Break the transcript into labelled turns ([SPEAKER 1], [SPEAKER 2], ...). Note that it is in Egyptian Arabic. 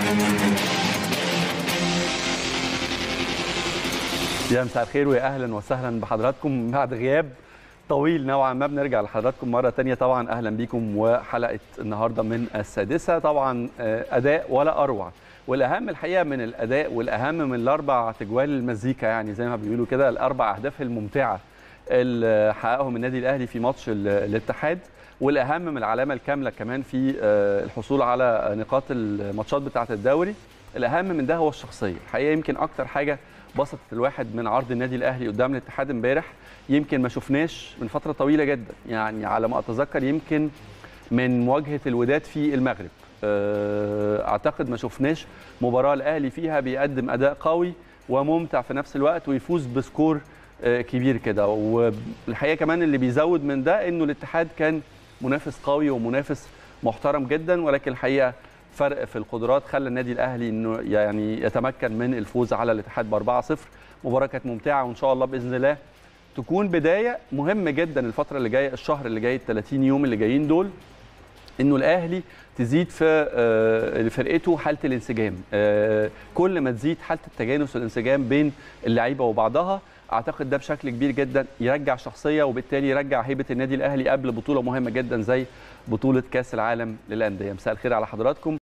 [SPEAKER 1] يا مساء الخير ويا اهلا وسهلا بحضراتكم بعد غياب طويل نوعا ما بنرجع لحضراتكم مره تانية طبعا اهلا بيكم وحلقه النهارده من السادسه طبعا اداء ولا اروع والاهم الحقيقه من الاداء والاهم من الاربع تجوال المزيكا يعني زي ما بيقولوا كده الاربع اهداف الممتعه اللي حققهم النادي الاهلي في ماتش الاتحاد والاهم من العلامه الكامله كمان في الحصول على نقاط الماتشات بتاعه الدوري الاهم من ده هو الشخصيه الحقيقه يمكن اكتر حاجه بسطت الواحد من عرض النادي الاهلي قدام الاتحاد امبارح يمكن ما شفناش من فتره طويله جدا يعني على ما اتذكر يمكن من مواجهه الوداد في المغرب اعتقد ما شفناش مباراه الاهلي فيها بيقدم اداء قوي وممتع في نفس الوقت ويفوز بسكور كبير كده والحقيقه كمان اللي بيزود من ده انه الاتحاد كان منافس قوي ومنافس محترم جدا ولكن الحقيقه فرق في القدرات خلى النادي الاهلي انه يعني يتمكن من الفوز على الاتحاد ب 4-0 مباراه كانت ممتعه وان شاء الله باذن الله تكون بدايه مهمه جدا الفتره اللي جايه الشهر اللي جاي ال 30 يوم اللي جايين دول انه الاهلي تزيد في فرقته حاله الانسجام كل ما تزيد حاله التجانس والانسجام بين اللعيبه وبعضها اعتقد ده بشكل كبير جدا يرجع شخصيه وبالتالي يرجع هيبه النادي الاهلي قبل بطوله مهمه جدا زي بطوله كاس العالم للانديه مساء الخير على حضراتكم